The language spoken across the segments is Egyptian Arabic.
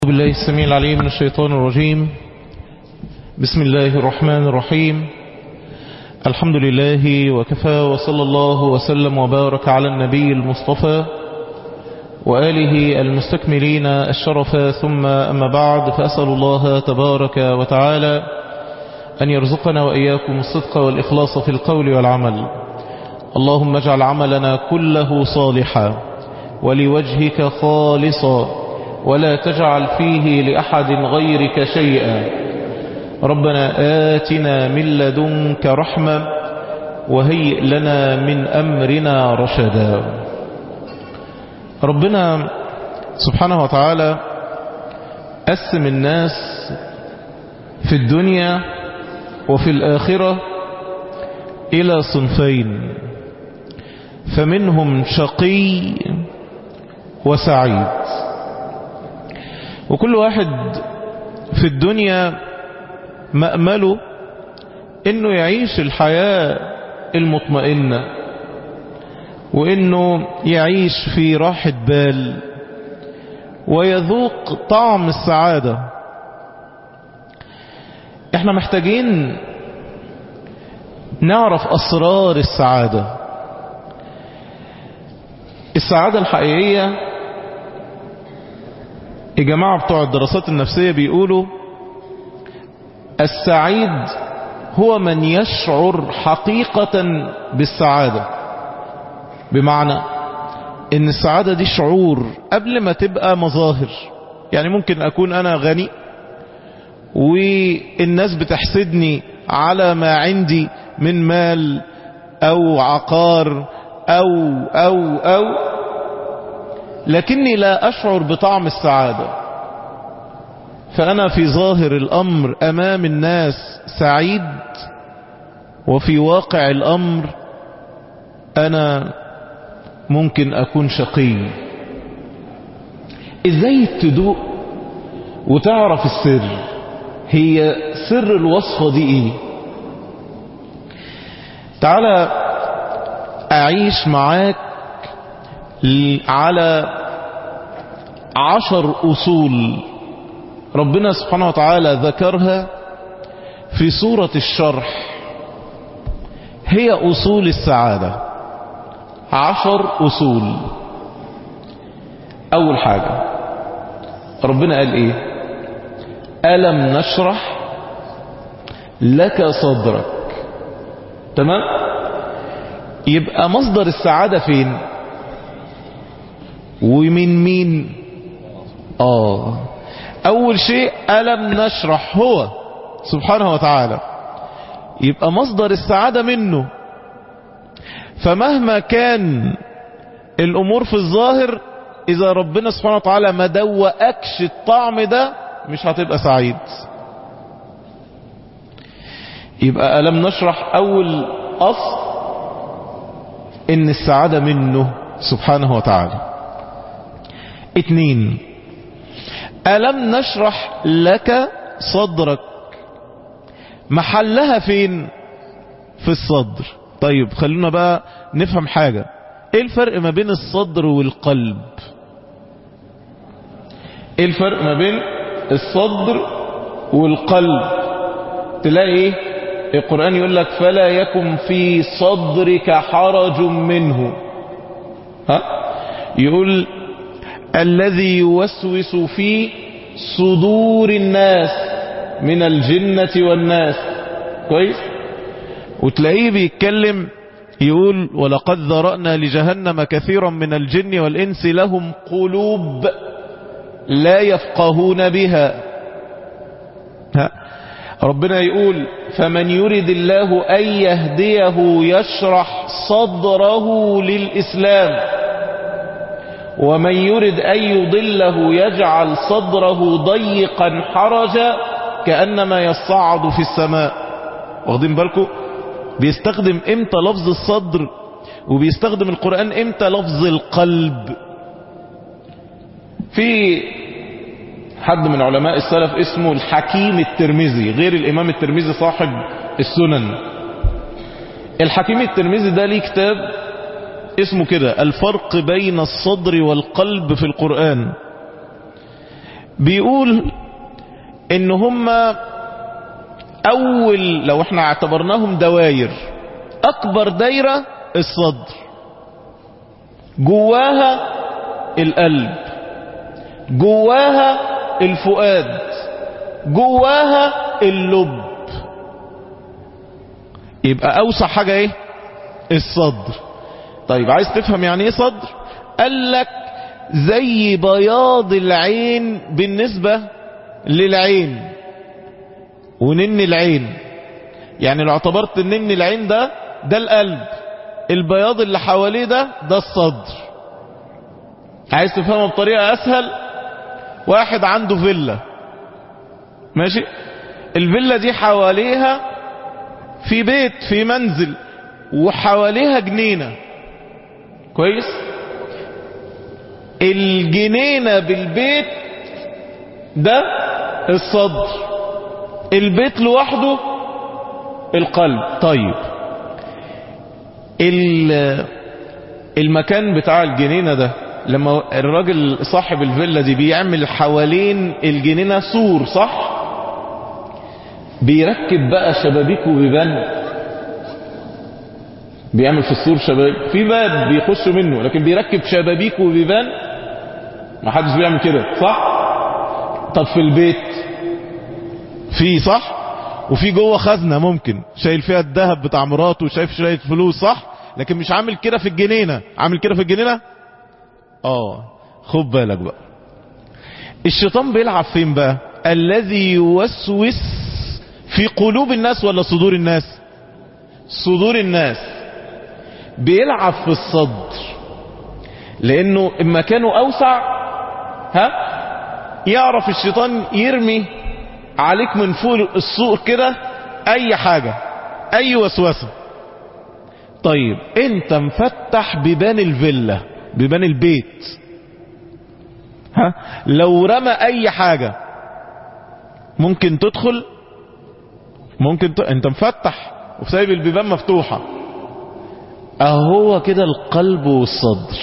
بالله السميع العليم من الشيطان الرجيم بسم الله الرحمن الرحيم الحمد لله وكفى وصلى الله وسلم وبارك على النبي المصطفى وآله المستكملين الشرف ثم أما بعد فأسأل الله تبارك وتعالى أن يرزقنا وإياكم الصدق والإخلاص في القول والعمل اللهم اجعل عملنا كله صالحا ولوجهك خالصا ولا تجعل فيه لأحد غيرك شيئا ربنا آتنا من لدنك رحمة وهيئ لنا من أمرنا رشدا ربنا سبحانه وتعالى قسم الناس في الدنيا وفي الآخرة إلى صنفين فمنهم شقي وسعيد وكل واحد في الدنيا مأمله انه يعيش الحياة المطمئنة وانه يعيش في راحة بال ويذوق طعم السعادة احنا محتاجين نعرف اسرار السعادة السعادة الحقيقية الجماعة بتوع الدراسات النفسية بيقولوا السعيد هو من يشعر حقيقة بالسعادة بمعنى ان السعادة دي شعور قبل ما تبقى مظاهر يعني ممكن اكون انا غني والناس بتحسدني على ما عندي من مال او عقار او او او لكني لا أشعر بطعم السعادة فأنا في ظاهر الأمر أمام الناس سعيد وفي واقع الأمر أنا ممكن أكون شقي إزاي تدوق وتعرف السر هي سر الوصفة دي إيه تعالى أعيش معاك على عشر أصول ربنا سبحانه وتعالى ذكرها في سورة الشرح هي أصول السعادة عشر أصول أول حاجة ربنا قال إيه ألم نشرح لك صدرك تمام يبقى مصدر السعادة فين ومن مين آه أول شيء ألم نشرح هو سبحانه وتعالى يبقى مصدر السعادة منه فمهما كان الأمور في الظاهر إذا ربنا سبحانه وتعالى ما دوأكش الطعم ده مش هتبقى سعيد يبقى ألم نشرح أول أصل إن السعادة منه سبحانه وتعالى اتنين ألم نشرح لك صدرك محلها فين في الصدر طيب خلونا بقى نفهم حاجة ايه الفرق ما بين الصدر والقلب ايه الفرق ما بين الصدر والقلب تلاقي ايه القرآن يقول لك فلا يكن في صدرك حرج منه ها يقول الذي يوسوس في صدور الناس من الجنة والناس كويس وتلاقيه بيتكلم يقول ولقد ذرأنا لجهنم كثيرا من الجن والإنس لهم قلوب لا يفقهون بها ها ربنا يقول فمن يرد الله أن يهديه يشرح صدره للإسلام ومن يرد أن يضله يجعل صدره ضيقا حرجا كأنما يصعد في السماء واخدين بالكم بيستخدم امتى لفظ الصدر وبيستخدم القرآن امتى لفظ القلب في حد من علماء السلف اسمه الحكيم الترمذي غير الامام الترمذي صاحب السنن الحكيم الترمذي ده ليه كتاب اسمه كده الفرق بين الصدر والقلب في القرآن بيقول ان هم اول لو احنا اعتبرناهم دواير اكبر دايرة الصدر جواها القلب جواها الفؤاد جواها اللب يبقى اوسع حاجة ايه الصدر طيب عايز تفهم يعني ايه صدر قال لك زي بياض العين بالنسبة للعين ونن العين يعني لو اعتبرت نن العين ده ده القلب البياض اللي حواليه ده ده الصدر عايز تفهمها بطريقة اسهل واحد عنده فيلا ماشي الفيلا دي حواليها في بيت في منزل وحواليها جنينة كويس الجنينة بالبيت ده الصدر البيت لوحده القلب طيب المكان بتاع الجنينة ده لما الراجل صاحب الفيلا دي بيعمل حوالين الجنينة سور صح بيركب بقى شبابيك وبيبان بيعمل في السور شبابيك في باب بيخش منه لكن بيركب شبابيك وبيبان ما حدش بيعمل كده صح طب في البيت في صح وفي جوه خزنة ممكن شايل فيها الذهب بتاع مراته وشايف شوية فلوس صح لكن مش عامل كده في الجنينة عامل كده في الجنينة اه خد بالك بقى الشيطان بيلعب فين بقى الذي يوسوس في قلوب الناس ولا صدور الناس صدور الناس بيلعب في الصدر لانه مكانه اوسع ها يعرف الشيطان يرمي عليك من فوق السوق كده اي حاجة اي وسوسة طيب انت مفتح بيبان الفيلا بيبان البيت ها لو رمى اي حاجة ممكن تدخل ممكن ت... انت مفتح وسايب البيبان مفتوحة اهو كده القلب والصدر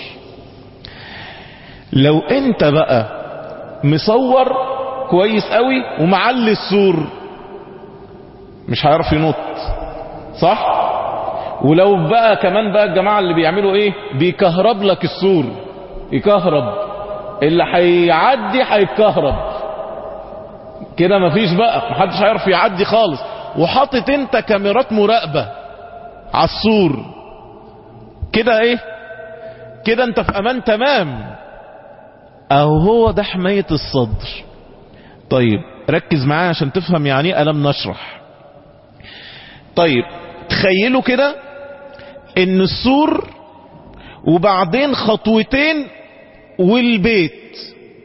لو انت بقى مصور كويس قوي ومعلي السور مش هيعرف ينط صح ولو بقى كمان بقى الجماعة اللي بيعملوا ايه بيكهرب لك السور يكهرب اللي هيعدي هيتكهرب كده مفيش بقى محدش هيعرف يعدي خالص وحاطط انت كاميرات مراقبة على السور كده ايه كده انت في امان تمام اهو هو ده حماية الصدر طيب ركز معايا عشان تفهم يعني ايه ألم نشرح طيب تخيلوا كده ان السور وبعدين خطوتين والبيت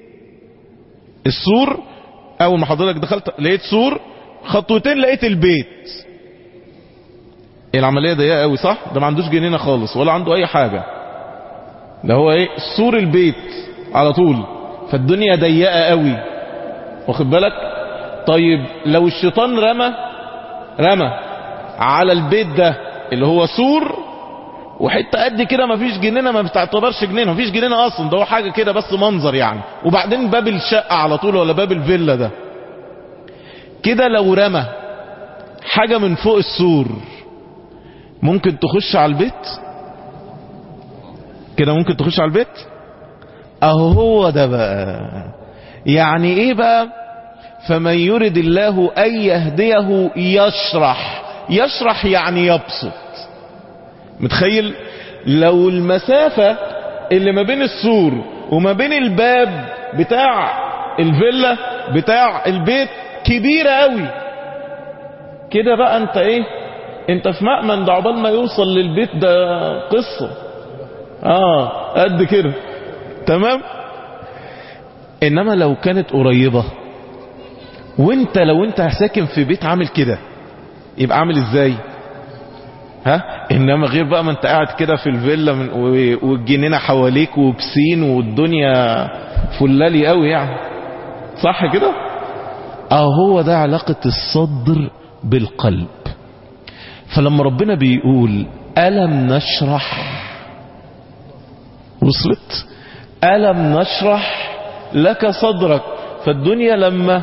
السور اول ما حضرتك دخلت لقيت سور خطوتين لقيت البيت العملية ضيقة قوي صح ده ما عندوش جنينة خالص ولا عنده اي حاجة ده هو ايه سور البيت على طول فالدنيا ضيقة قوي واخد بالك طيب لو الشيطان رمى رمى على البيت ده اللي هو سور وحته قد كده مفيش جنينه ما بتعتبرش جنينه مفيش جنينه اصلا ده هو حاجه كده بس منظر يعني وبعدين باب الشقه على طول ولا باب الفيلا ده كده لو رمى حاجه من فوق السور ممكن تخش على البيت كده ممكن تخش على البيت اهو هو ده بقى يعني ايه بقى فمن يرد الله ان يهديه يشرح يشرح يعني يبسط متخيل لو المسافة اللي ما بين السور وما بين الباب بتاع الفيلا بتاع البيت كبيرة قوي كده بقى انت ايه انت في مأمن ده عقبال ما يوصل للبيت ده قصة اه قد كده تمام انما لو كانت قريبة وانت لو انت ساكن في بيت عامل كده يبقى عامل ازاي ها انما غير بقى ما انت قاعد كده في الفيلا من والجنينه حواليك وبسين والدنيا فلالي قوي يعني صح كده اه هو ده علاقة الصدر بالقلب فلما ربنا بيقول ألم نشرح وصلت ألم نشرح لك صدرك فالدنيا لما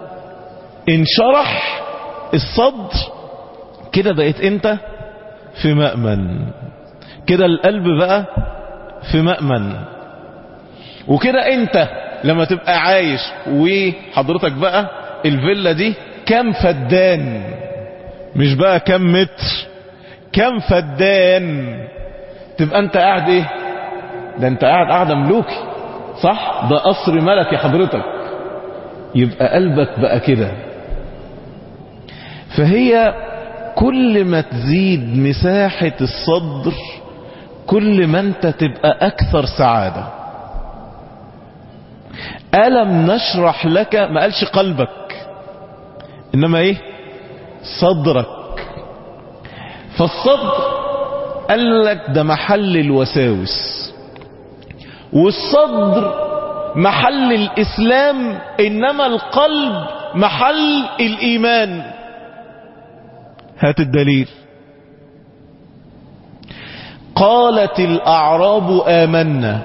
انشرح الصدر كده بقيت انت في مأمن كده القلب بقى في مأمن وكده انت لما تبقى عايش وحضرتك بقى الفيلا دي كم فدان مش بقى كم متر كم فدان تبقى انت قاعد ايه ده انت قاعد قاعدة ملوكي صح ده قصر ملكي حضرتك يبقى قلبك بقى كده فهي كل ما تزيد مساحة الصدر كل ما انت تبقى اكثر سعادة ألم نشرح لك ما قالش قلبك انما ايه صدرك فالصدر قال لك ده محل الوساوس والصدر محل الإسلام إنما القلب محل الإيمان هات الدليل قالت الأعراب آمنا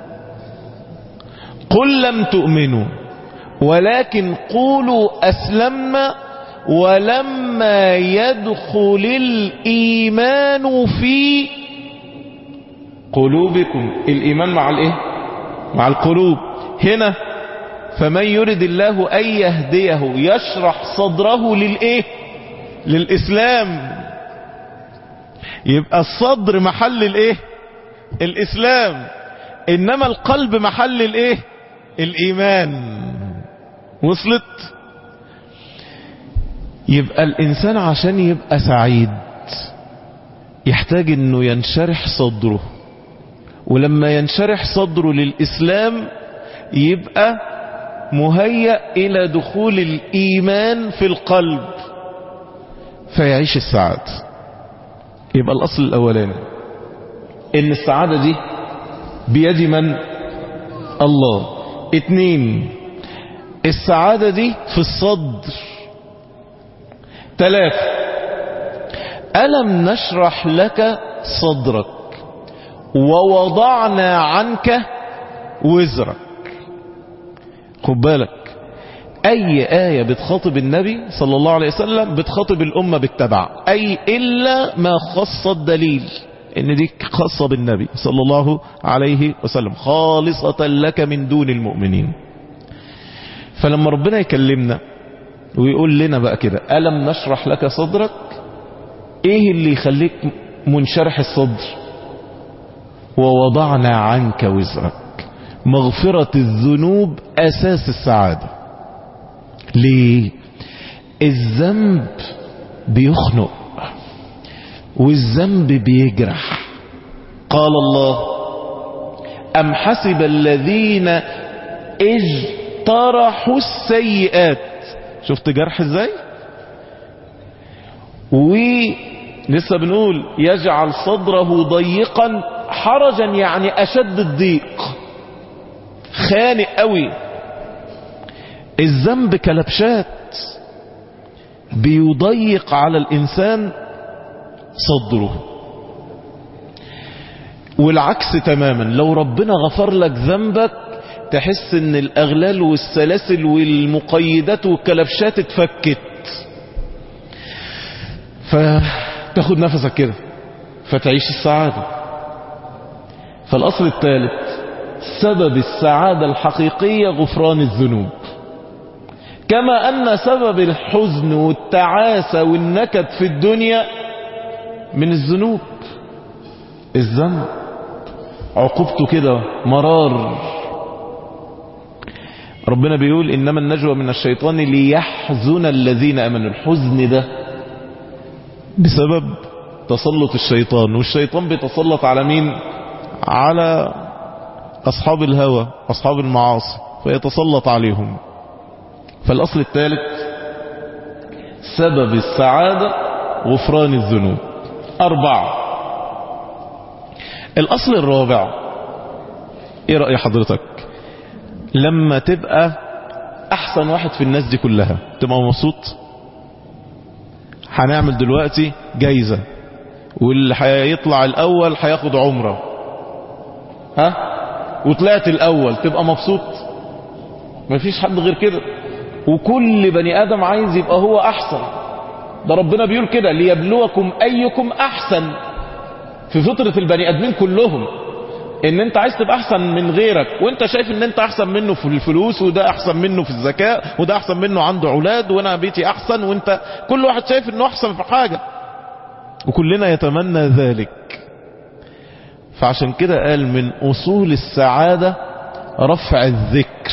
قل لم تؤمنوا ولكن قولوا أسلمنا ولما يدخل الإيمان في قلوبكم الإيمان مع الإيه مع القلوب هنا فمن يرد الله أن يهديه يشرح صدره للإيه للإسلام يبقى الصدر محل الإيه الإسلام إنما القلب محل الإيه الإيمان وصلت يبقى الإنسان عشان يبقى سعيد يحتاج انه ينشرح صدره ولما ينشرح صدره للإسلام يبقى مهيأ إلى دخول الإيمان في القلب فيعيش السعادة يبقى الأصل الأولاني إن السعادة دي بيد من الله اتنين السعادة دي في الصدر ثلاثة ألم نشرح لك صدرك ووضعنا عنك وزرك خد بالك أي آية بتخاطب النبي صلى الله عليه وسلم بتخاطب الأمة بالتبع أي إلا ما خص الدليل إن دي خاصة بالنبي صلى الله عليه وسلم خالصة لك من دون المؤمنين فلما ربنا يكلمنا ويقول لنا بقى كده ألم نشرح لك صدرك ايه اللي يخليك منشرح الصدر ووضعنا عنك وزرك مغفرة الذنوب أساس السعادة ليه الذنب بيخنق والذنب بيجرح قال الله أم حسب الذين اجترحوا السيئات شفت جرح ازاي ولسه بنقول يجعل صدره ضيقا حرجا يعني أشد الضيق خانق قوي الذنب كلبشات بيضيق على الإنسان صدره والعكس تماما لو ربنا غفر لك ذنبك تحس ان الاغلال والسلاسل والمقيدات والكلبشات اتفكت فتاخد نفسك كده فتعيش السعادة فالاصل الثالث سبب السعادة الحقيقية غفران الذنوب كما ان سبب الحزن والتعاسة والنكد في الدنيا من الذنوب الذنب عقوبته كده مرار ربنا بيقول إنما النجوى من الشيطان ليحزن الذين أمنوا الحزن ده بسبب تسلط الشيطان والشيطان بيتسلط على مين على أصحاب الهوى أصحاب المعاصي فيتسلط عليهم فالأصل الثالث سبب السعادة غفران الذنوب أربعة الأصل الرابع إيه رأي حضرتك لما تبقى أحسن واحد في الناس دي كلها تبقى مبسوط هنعمل دلوقتي جايزة واللي هيطلع الأول هياخد عمرة ها وطلعت الأول تبقى مبسوط مفيش حد غير كده وكل بني ادم عايز يبقى هو احسن ده ربنا بيقول كده ليبلوكم ايكم احسن في فطرة البني ادمين كلهم ان انت عايز تبقى احسن من غيرك وانت شايف ان انت احسن منه في الفلوس وده احسن منه في الذكاء وده احسن منه عنده اولاد وانا بيتي احسن وانت كل واحد شايف انه احسن في حاجة وكلنا يتمنى ذلك فعشان كده قال من اصول السعادة رفع الذكر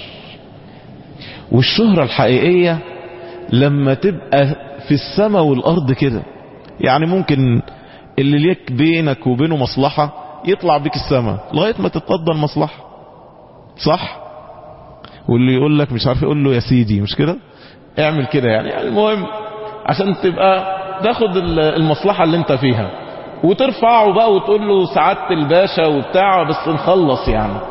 والشهرة الحقيقية لما تبقى في السماء والارض كده يعني ممكن اللي ليك بينك وبينه مصلحة يطلع بيك السماء لغاية ما تتقضى المصلحة صح واللي يقول لك مش عارف يقول له يا سيدي مش كده اعمل كده يعني, يعني المهم عشان تبقى تاخد المصلحة اللي انت فيها وترفعه بقى وتقول له سعادة الباشا وبتاع بس نخلص يعني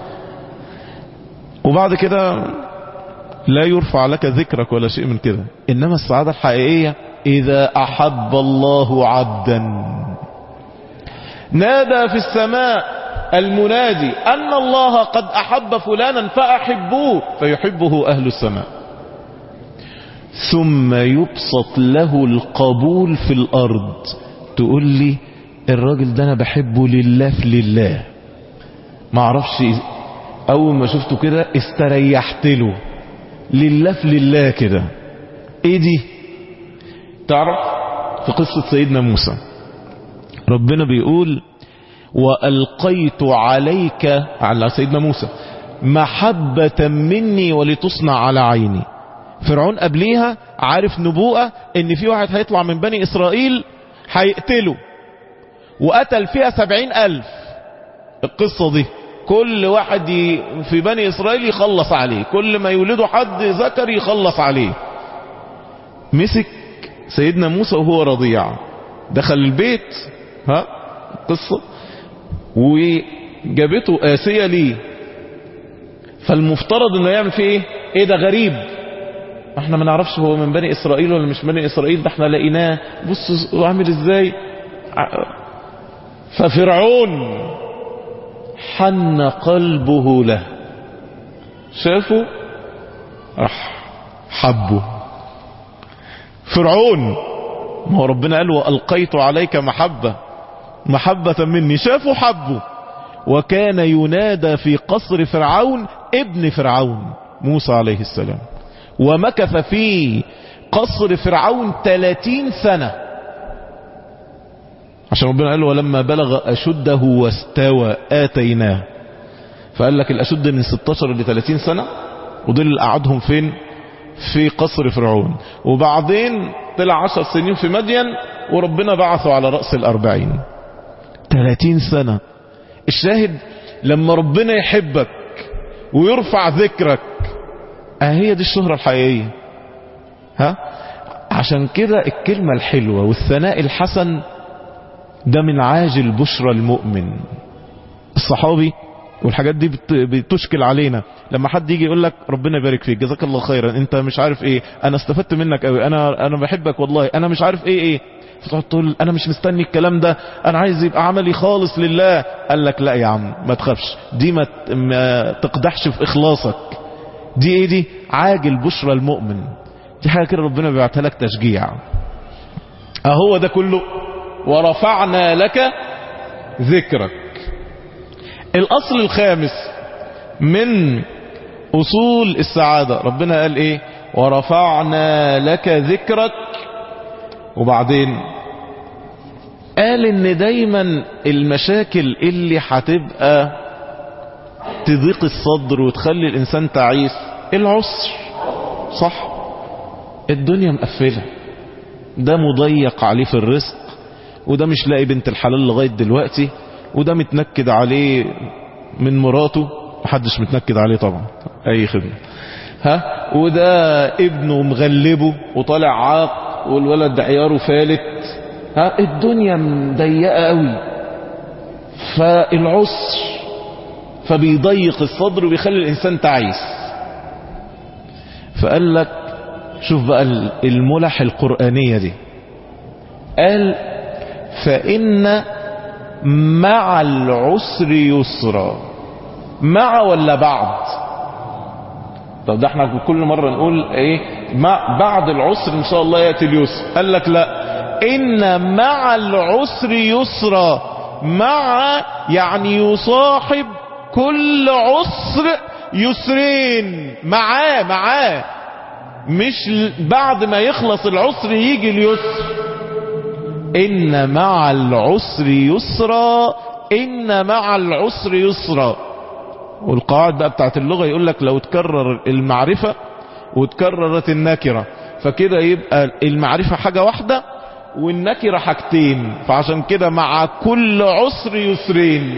وبعد كده لا يرفع لك ذكرك ولا شيء من كده انما السعادة الحقيقية اذا احب الله عبدا نادى في السماء المنادي ان الله قد احب فلانا فاحبوه فيحبه اهل السماء ثم يبسط له القبول في الارض تقول لي الراجل ده انا بحبه لله في لله ما اعرفش اول ما شفته كده استريحت له لله في لله كده ايه دي تعرف في قصة سيدنا موسى ربنا بيقول وألقيت عليك على سيدنا موسى محبة مني ولتصنع على عيني فرعون قبليها عارف نبوءة ان في واحد هيطلع من بني اسرائيل هيقتله وقتل فيها سبعين الف القصة دي كل واحد في بني اسرائيل يخلص عليه كل ما يولده حد ذكر يخلص عليه مسك سيدنا موسى وهو رضيع دخل البيت ها قصة وجابته آسية ليه فالمفترض انه يعمل فيه ايه ايه ده غريب احنا ما نعرفش هو من بني اسرائيل ولا مش بني اسرائيل ده احنا لقيناه بص عامل ازاي ففرعون حن قلبه له شافه راح حبه فرعون ما هو ربنا قال وألقيت عليك محبة محبة مني شافوا حبه وكان ينادى في قصر فرعون ابن فرعون موسى عليه السلام ومكث في قصر فرعون 30 سنة عشان ربنا قال ولما بلغ أشده واستوى آتيناه فقال لك الأشد من 16 ل 30 سنة ودول قعدهم فين في قصر فرعون وبعدين طلع عشر سنين في مدين وربنا بعثه على رأس الأربعين 30 سنة الشاهد لما ربنا يحبك ويرفع ذكرك هي دي الشهرة الحقيقية ها عشان كده الكلمة الحلوة والثناء الحسن ده من عاجل بشرى المؤمن الصحابي والحاجات دي بتشكل علينا لما حد يجي يقول لك ربنا يبارك فيك جزاك الله خيرا انت مش عارف ايه انا استفدت منك قوي انا انا بحبك والله انا مش عارف ايه ايه فتقعد تقول انا مش مستني الكلام ده انا عايز يبقى عملي خالص لله قال لك لا يا عم ما تخافش دي ما, ما تقدحش في اخلاصك دي ايه دي عاجل بشرى المؤمن دي حاجه كده ربنا بيبعتها لك تشجيع اهو ده كله ورفعنا لك ذكرك الاصل الخامس من اصول السعادة ربنا قال ايه ورفعنا لك ذكرك وبعدين قال ان دايما المشاكل اللي هتبقى تضيق الصدر وتخلي الانسان تعيس العسر صح الدنيا مقفلة ده مضيق عليه في الرزق وده مش لاقي بنت الحلال لغاية دلوقتي وده متنكد عليه من مراته محدش متنكد عليه طبعا اي خدمة ها وده ابنه مغلبه وطالع عاق والولد عياره فالت ها الدنيا مضيقة قوي فالعسر فبيضيق الصدر وبيخلي الانسان تعيس فقال لك شوف بقى الملح القرآنية دي قال فإن مع العسر يسرا مع ولا بعد طب ده احنا كل مرة نقول ايه ما بعد العسر ان شاء الله يأتي اليسر قال لك لا ان مع العسر يسرا مع يعني يصاحب كل عسر يسرين معاه معاه مش بعد ما يخلص العسر يجي اليسر ان مع العسر يسرا ان مع العسر يسرا والقواعد بقى بتاعت اللغة يقول لك لو تكرر المعرفة وتكررت النكرة فكده يبقى المعرفة حاجة واحدة والنكرة حاجتين فعشان كده مع كل عسر يسرين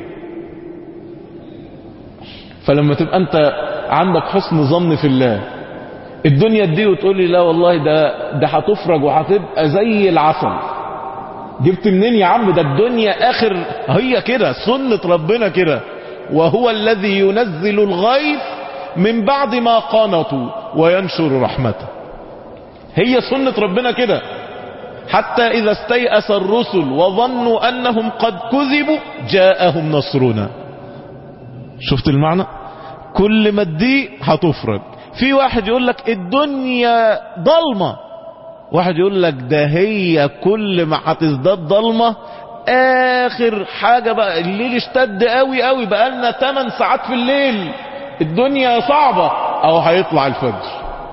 فلما تبقى انت عندك حسن ظن في الله الدنيا دي وتقول لي لا والله ده ده هتفرج وهتبقى زي العسل جبت منين يا عم ده الدنيا اخر هي كده سنة ربنا كده وهو الذي ينزل الغيث من بعد ما قنطوا وينشر رحمته هي سنة ربنا كده حتى إذا استيأس الرسل وظنوا أنهم قد كذبوا جاءهم نصرنا شفت المعنى كل ما تضيق هتفرج في واحد يقول لك الدنيا ضلمة واحد يقول لك ده هي كل ما هتزداد ضلمة اخر حاجة بقى الليل اشتد قوي قوي بقى لنا 8 ساعات في الليل الدنيا صعبة او هيطلع الفجر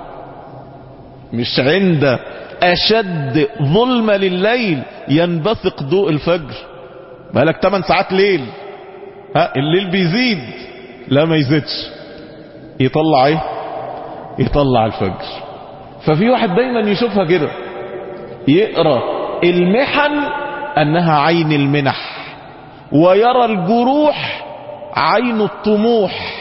مش عند اشد ظلمة لليل ينبثق ضوء الفجر بقالك 8 ساعات ليل ها الليل بيزيد لا ما يزيدش يطلع ايه يطلع الفجر ففي واحد دايما يشوفها كده يقرا المحن انها عين المنح ويرى الجروح عين الطموح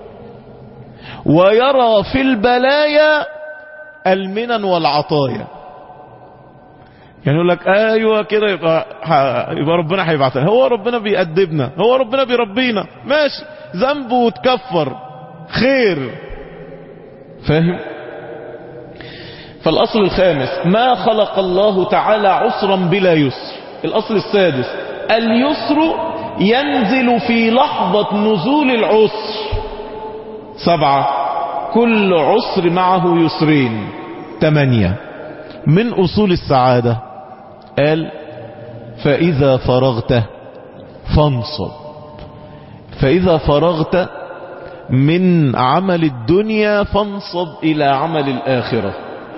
ويرى في البلايا المنن والعطايا يعني يقول لك ايوه كده يبقى يبقى ربنا هيبعتنا هو ربنا بيأدبنا هو ربنا بيربينا ماشي ذنبه وتكفر خير فاهم فالاصل الخامس ما خلق الله تعالى عسرا بلا يسر الاصل السادس اليسر ينزل في لحظة نزول العسر سبعة كل عسر معه يسرين ثمانية من اصول السعادة قال فاذا فرغت فانصب فاذا فرغت من عمل الدنيا فانصب الى عمل الاخره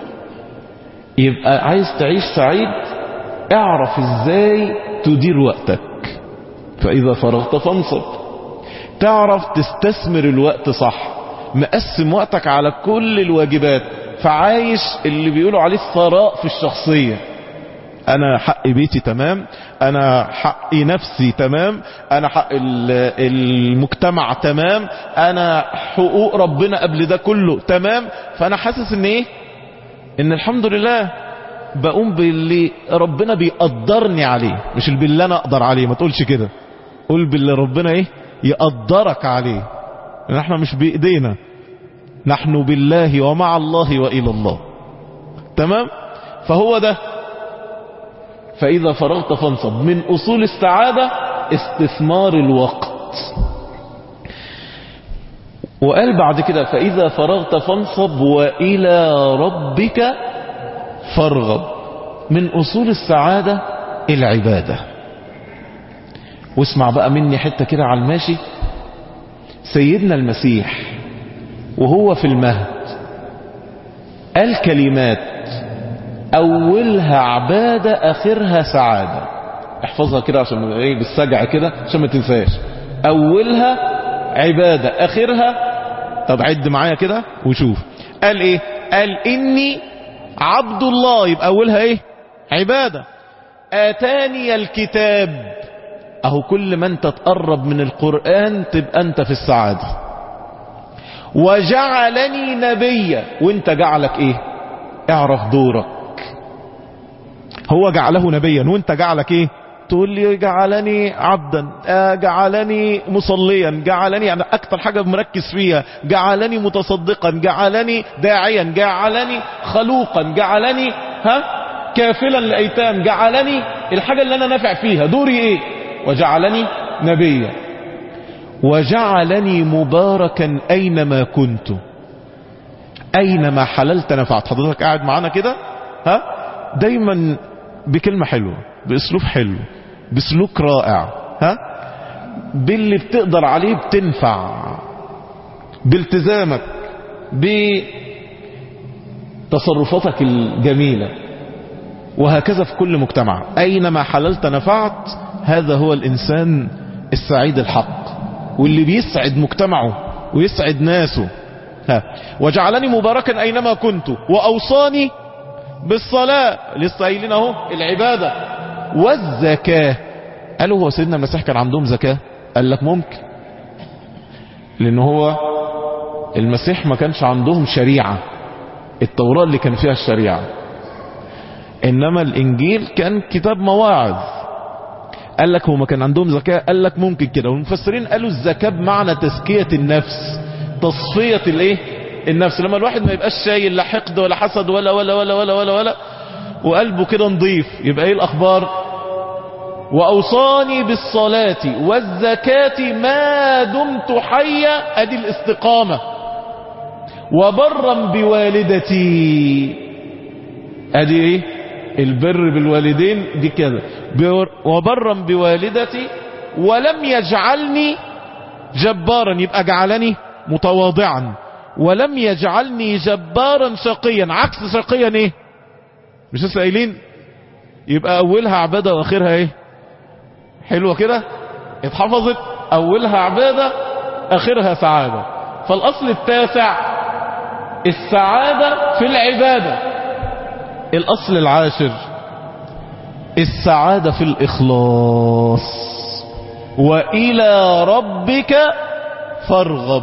يبقى عايز تعيش سعيد اعرف ازاي تدير وقتك فاذا فرغت فانصب تعرف تستثمر الوقت صح مقسم وقتك على كل الواجبات فعايش اللي بيقولوا عليه الثراء في الشخصية انا حق بيتي تمام انا حق نفسي تمام انا حق المجتمع تمام انا حقوق ربنا قبل ده كله تمام فانا حاسس ان ايه ان الحمد لله بقوم باللي ربنا بيقدرني عليه مش باللي انا اقدر عليه ما تقولش كده قول باللي ربنا ايه يقدرك عليه احنا مش بايدينا نحن بالله ومع الله والى الله تمام فهو ده فاذا فرغت فانصب من اصول السعادة استثمار الوقت وقال بعد كده فإذا فرغت فانصب وإلى ربك فارغب من أصول السعادة العبادة واسمع بقى مني حتة كده على الماشي سيدنا المسيح وهو في المهد قال كلمات أولها عبادة آخرها سعادة احفظها كده عشان ايه بالسجع كده عشان ما تنساش أولها عبادة آخرها طب عد معايا كده وشوف قال ايه قال اني عبد الله يبقى اولها ايه عبادة اتاني الكتاب اهو كل ما انت تقرب من القرآن تبقى انت في السعادة وجعلني نبيا وانت جعلك ايه اعرف دورك هو جعله نبيا وانت جعلك ايه تقول لي جعلني عبدا جعلني مصليا جعلني يعني اكتر حاجة مركز فيها جعلني متصدقا جعلني داعيا جعلني خلوقا جعلني ها كافلا لأيتام جعلني الحاجة اللي انا نافع فيها دوري ايه وجعلني نبيا وجعلني مباركا اينما كنت أينما حللت نفعت حضرتك قاعد معانا كده ها دايما بكلمة حلوة بأسلوب حلو بسلوك رائع ها باللي بتقدر عليه بتنفع بالتزامك بتصرفاتك الجميلة وهكذا في كل مجتمع أينما حللت نفعت هذا هو الإنسان السعيد الحق واللي بيسعد مجتمعه ويسعد ناسه ها وجعلني مباركا أينما كنت وأوصاني بالصلاة لسه قايلين اهو العبادة والزكاة قالوا هو سيدنا المسيح كان عندهم زكاة قال لك ممكن لأن هو المسيح ما كانش عندهم شريعة التوراة اللي كان فيها الشريعة إنما الإنجيل كان كتاب مواعظ قال لك هو ما كان عندهم زكاة قال لك ممكن كده والمفسرين قالوا الزكاة بمعنى تزكية النفس تصفية الايه النفس لما الواحد ما يبقاش شايل لا حقد ولا حسد ولا ولا ولا ولا ولا ولا وقلبه كده نظيف يبقى ايه الاخبار واوصاني بالصلاة والزكاة ما دمت حيا ادي الاستقامة وبرا بوالدتي ادي ايه البر بالوالدين دي كده وبرا بوالدتي ولم يجعلني جبارا يبقى جعلني متواضعا ولم يجعلني جبارا شقيا عكس شقيا ايه مش لسه قايلين يبقى اولها عبادة واخرها ايه حلوة كده اتحفظت اولها عبادة اخرها سعادة فالاصل التاسع السعادة في العبادة الاصل العاشر السعادة في الاخلاص والى ربك فارغب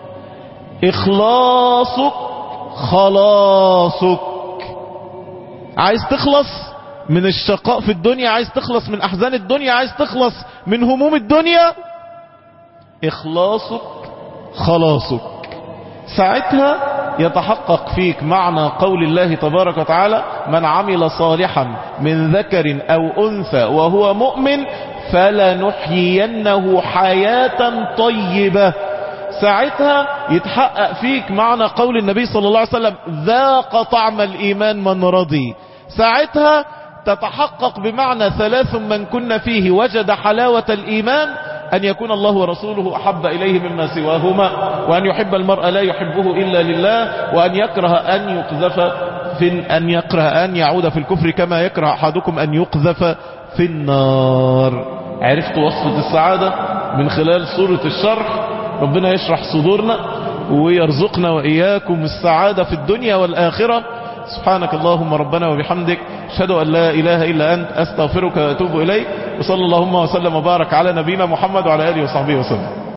اخلاصك خلاصك عايز تخلص من الشقاء في الدنيا عايز تخلص من احزان الدنيا عايز تخلص من هموم الدنيا اخلاصك خلاصك ساعتها يتحقق فيك معنى قول الله تبارك وتعالى من عمل صالحا من ذكر او انثى وهو مؤمن فلنحيينه حياة طيبة ساعتها يتحقق فيك معنى قول النبي صلى الله عليه وسلم ذاق طعم الإيمان من رضي ساعتها تتحقق بمعنى ثلاث من كن فيه وجد حلاوة الإيمان أن يكون الله ورسوله أحب إليه مما سواهما وأن يحب المرء لا يحبه إلا لله وأن يكره أن يقذف في أن يكره أن يعود في الكفر كما يكره أحدكم أن يقذف في النار عرفت وصفة السعادة من خلال سورة الشرح ربنا يشرح صدورنا ويرزقنا وإياكم السعادة في الدنيا والآخرة سبحانك اللهم ربنا وبحمدك اشهد أن لا إله إلا أنت أستغفرك وأتوب إليك وصلى اللهم وسلم وبارك على نبينا محمد وعلى آله وصحبه وسلم